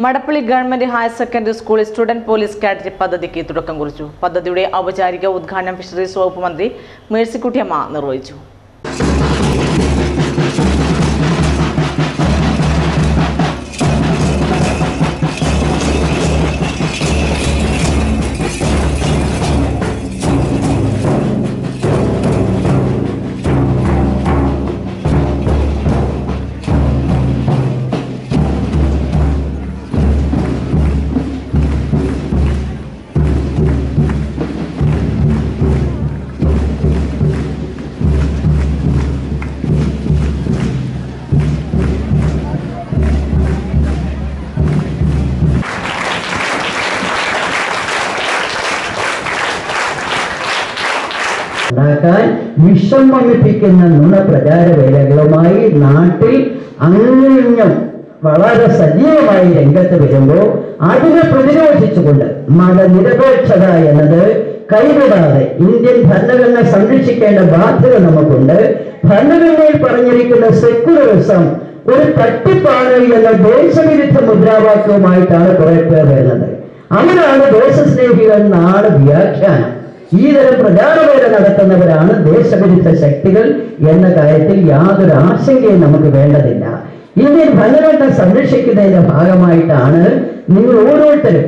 Madappally government higher secondary സ്കൂളിൽ student police cadet പദ്ധതിക്ക് തുടക്കം കുറിച്ചു പദ്ധതിയുടെ ഔപചാരിക ഉദ്ഘാടനം ഫിഷറീസ് വകുപ്പ് മന്ത്രി മേഴ്സിക്കുട്ടിയമ്മ നിർവഹിച്ചു ഉണ്ടാക്കാൻ വിഷം വമിപ്പിക്കുന്ന നുണ പ്രചാര വേലകളുമായി നാട്ടിൽ അങ്ങും വളരെ സജീവമായി രംഗത്ത് വരുമ്പോൾ അതിനെ പ്രതിരോധിച്ചുകൊണ്ട് മതനിരപേക്ഷത എന്നത് കൈവിടാതെ ഇന്ത്യൻ ഭരണഘടന സംരക്ഷിക്കേണ്ട ബാധ്യത നമുക്കുണ്ട് ഭരണഘടനയിൽ പറഞ്ഞിരിക്കുന്ന സെക്യുലറിസം ഒരു തട്ടിപ്പാണ് എന്ന ദേശവിരുദ്ധ മുദ്രാവാക്യവുമായിട്ടാണ് കുറെ പേർ വരുന്നത് അവരാണ് ദേശസ്നേഹികൾ എന്നാണ് വ്യാഖ്യാനം ഈ തരം പ്രചാരവേല നടത്തുന്നവരാണ് ദേശവിരുദ്ധ ശക്തികൾ എന്ന കാര്യത്തിൽ യാതൊരു ആശങ്കയും നമുക്ക് വേണ്ടതില്ല ഇന്ത്യൻ ഭരണഘടന സംരക്ഷിക്കുന്നതിന്റെ ഭാഗമായിട്ടാണ് നിങ്ങൾ ഓരോരുത്തരും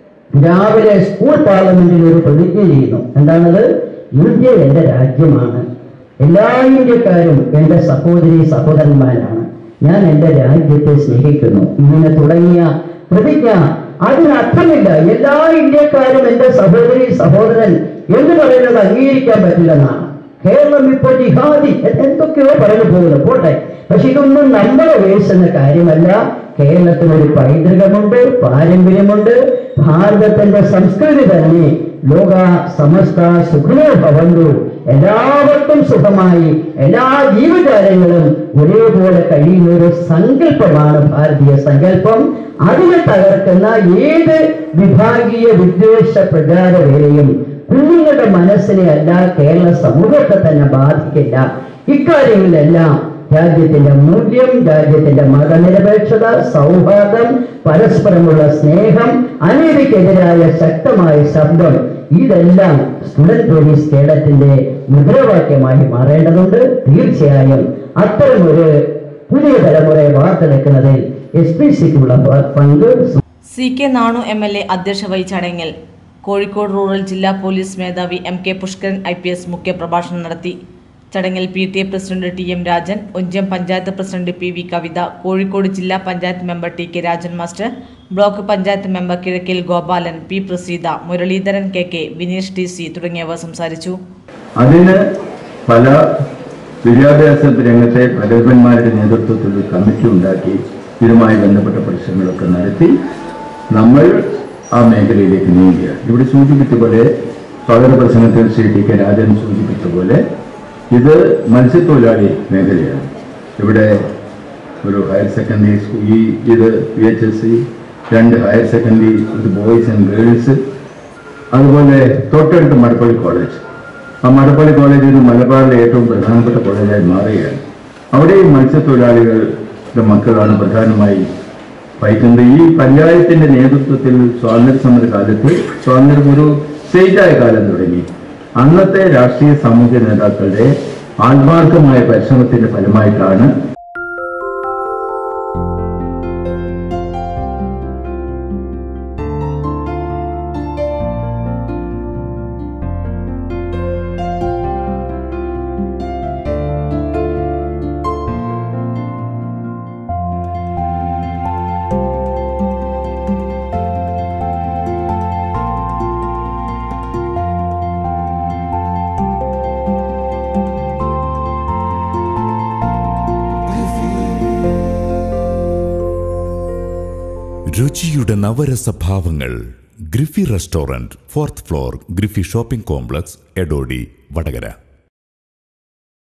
രാവിലെ സ്കൂൾ പാർലമെന്റിൽ ഒരു പ്രതിജ്ഞ ചെയ്യുന്നു എന്താണത് ഇന്ത്യ എന്റെ രാജ്യമാണ് എല്ലാ ഇന്ത്യക്കാരും എന്റെ സഹോദരി സഹോദരന്മാരാണ് ഞാൻ എന്റെ രാജ്യത്തെ സ്നേഹിക്കുന്നു ഇങ്ങനെ തുടങ്ങിയ പ്രതിജ്ഞ അതിനർത്ഥമില്ല എല്ലാ ഇന്ത്യക്കാരും എന്റെ സഹോദരി സഹോദരൻ എന്ന് പറയുന്നത് അംഗീകരിക്കാൻ പറ്റില്ലെന്നാണ് കേരളം ഇപ്പോൾ ജിഹാദി എന്തൊക്കെയോ പറഞ്ഞു പോകുന്നു പോട്ടെ പക്ഷെ ഇതൊന്നും നമ്മളെ വേശുന്ന കാര്യമല്ല കേരളത്തിന് ഒരു പൈതൃകമുണ്ട് പാരമ്പര്യമുണ്ട് ഭാരതത്തിന്റെ സംസ്കൃതി തന്നെ ലോക സമസ്ത സുഖനോ ഭവന്തു എല്ലാവർക്കും സുഖമായി എല്ലാ ജീവജാലങ്ങളും ഒരേപോലെ കഴിയുന്ന ഒരു സങ്കല്പമാണ് ഭാരതീയ സങ്കല്പം അതിനെ തകർക്കുന്ന ഏത് വിഭാഗീയ വിദ്വേഷ പ്രചാര വേലയും കുഞ്ഞുങ്ങളുടെ മനസ്സിനെ അല്ല കേരള സമൂഹത്തെ തന്നെ ബാധിക്കില്ല ഇക്കാര്യങ്ങളിലെല്ലാം രാജ്യത്തിന്റെ മൂല്യം രാജ്യത്തിന്റെ മതനിരപേക്ഷത സൗഹാർദ്ദം പരസ്പരമുള്ള സ്നേഹം അനീതിക്കെതിരായ ശക്തമായ ശബ്ദം ഇതെല്ലാം സ്റ്റുഡന്റ് പോലീസ് കേഡറ്റിന്റെ മുദ്രാവാക്യമായി മാറേണ്ടതുണ്ട് തീർച്ചയായും അത്തരമൊരു പുതിയ തലമുറയെ വാർത്തെടുക്കുന്നതിൽ എസ് പി സിക്കുള്ള പങ്ക് C K Nanu M L A അധ്യക്ഷ വഹിച്ച ചടങ്ങിൽ കോഴിക്കോട് റൂറൽ ജില്ലാ പോലീസ് മേധാവി M K Pushkaran I P S മുഖ്യപ്രഭാഷണം നടത്തി ചടങ്ങിൽ P T A president T M Rajan Onchiyam panchayat president P V Kavitha Kozhikode ജില്ലാ panchayat member T K Rajan master block panchayat member കിഴക്കിൽ Gopalan P Praseetha Muraleedharan K K Vineesh T C തുടങ്ങിയവർ സംസാരിച്ചു അതിന് പല വിദ്യാഭ്യാസ രംഗത്തെ പ്രഗത്ഭന്മാരുടെ നേതൃത്വത്തിൽ ഒരു കമ്മിറ്റി ഉണ്ടാക്കി ഇതുമായി ബന്ധപ്പെട്ട പ്രശ്നങ്ങളൊക്കെ നടത്തി നമ്മൾ ആ മേഖലയിലേക്ക് നീങ്ങുകയാണ് ഇവിടെ സൂചിപ്പിച്ച പോലെ സ്വാഗത പ്രസംഗത്തിൽ ശ്രീ ടി കെ രാജൻ സൂചിപ്പിച്ച പോലെ ഇത് മത്സ്യത്തൊഴിലാളി മേഖലയാണ് ഇവിടെ ഒരു ഹയർ സെക്കൻഡറി സ്കൂൾ ഈ ഇത് പി എച്ച് എസ് സി രണ്ട് ഹയർ സെക്കൻഡറി ഇത് ബോയ്സ് ആൻഡ് ഗേൾസ് അതുപോലെ തൊട്ടടുത്ത് മടപ്പള്ളി കോളേജ് ആ മടപ്പള്ളി കോളേജ് ഒരു മലബാറിലെ ഏറ്റവും പ്രധാനപ്പെട്ട കോളേജായി മാറുകയാണ് അവിടെ ഈ മത്സ്യത്തൊഴിലാളികളുടെ മക്കളാണ് പ്രധാനമായി പഠിക്കുന്നത് ഈ പഞ്ചായത്തിന്റെ നേതൃത്വത്തിൽ സ്വാതന്ത്ര്യ സമര കാലത്ത് സ്വാതന്ത്ര്യം ഒരു സ്റ്റേറ്റായ കാലം തുടങ്ങി അന്നത്തെ രാഷ്ട്രീയ സാമൂഹ്യ നേതാക്കളുടെ ആത്മാർത്ഥമായ പരിശ്രമത്തിന്റെ ഫലമായിട്ടാണ് രുചിയുടെ നവരസഭാവങ്ങൾ Griffy restaurant fourth floor Griffy shopping complex Edodi Vadakara